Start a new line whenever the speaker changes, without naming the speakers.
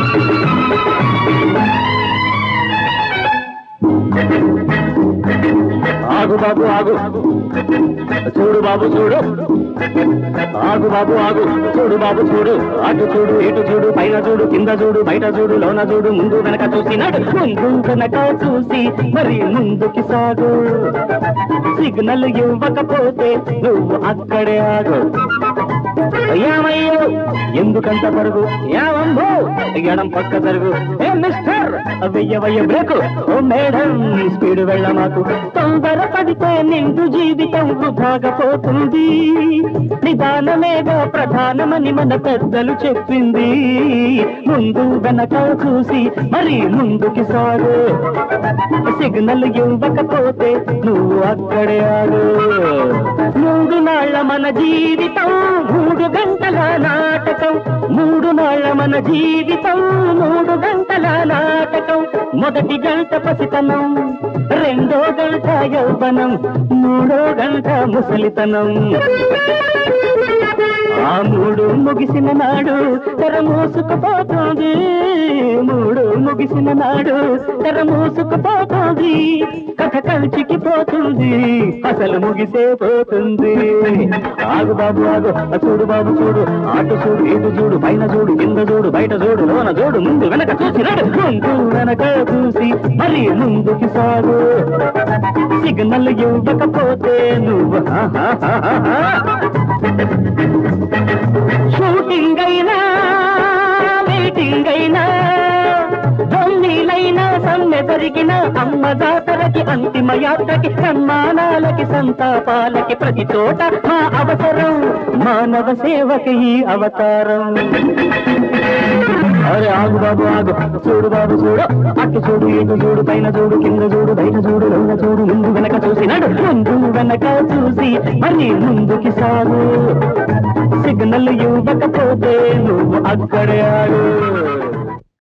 ఆగు బాబు ఆగు చూడు బాబు చూడు ఆగు బాబు ఆగు చూడు బాబు చూడు అటు చూడు ఇటు చూడు పైన చూడు కింద చూడు బయట చూడు లోన చూడు ముందు వెనక చూసినాడు ముందు వెనక చూసి మరి ముందుకి సాగు సిగ్నల్ ఇవ్వకపోతే నువ్వు అక్కడే ఆగు ఏమయ్యో ఎందుకంత పరుగు ఏమంబో ఎడం పక్క జరుగు ఏ మిస్టర్ వెయ్యవయ్య బ్రేకు ఓ మేడం నీ స్పీడ్ వెళ్ళ మాకు తొందర పడితే నిండు జీవితం వృధాగా పోతుంది నిదానమేగా ప్రధానమని మన పెద్దలు చెప్పింది ముందు వెనక చూసి మరి ముందుకి సాగు సిగ్నల్ ఇవ్వకపోతే నువ్వు అక్కడే ఆగు మూడు నాళ్ళ మన జీవితం మూడు గంటల నాటకం మూడు నాళ్ళ మన జీవితం మూడు గంటల నాటకం మొదటి గంట పసితనం రెండో గంట యౌవనం మూడో గంట ముసలితనం ఆ మూడు ముగిసిన నాడు తెర మూసుకుపోతుంది మూడు ముగిసిన నాడు తెర మూసుకుపోతుంది కథ కంచికి పోతుంది అసలు ముగిసే పోతుంది ఆగు బాబు ఆగు ఆ చూడు బాబు చూడు అటు చూడు ఇటు చూడు పైన చూడు కింద చూడు బయట చూడు లోన చూడు ముందు వెనక చూసినాడు ముందు వెనక చూసి మరి ముందుకి సాగు సిగ్నల్ ఇవ్వకపోతే నువ్వు హా, హా, హా, హా, హా. షూటింగ్ అయినా మీటింగ్ అయినా దొంగీలైనా సమ్మె జరిగిన అమ్మ జాతరకి అంతిమ యాత్రకి సన్మానాలకి సంతాపాలకి ప్రతి చోట మా అవసరం మానవ సేవకి ఈ అవతారం అరే ఆగు బాబు ఆగు చూడు బాబు చూడు అటు చూడు ఇటు చూడు పైన చూడు కింద చూడు బయట చూడు లోన చూడు ముందు వెనక చూసినాడు ముందు వెనక చూసి మరి ముందుకి సాగు సిగ్నల్ ఇవ్వకపోతే నువ్వు అక్కడే ఆగు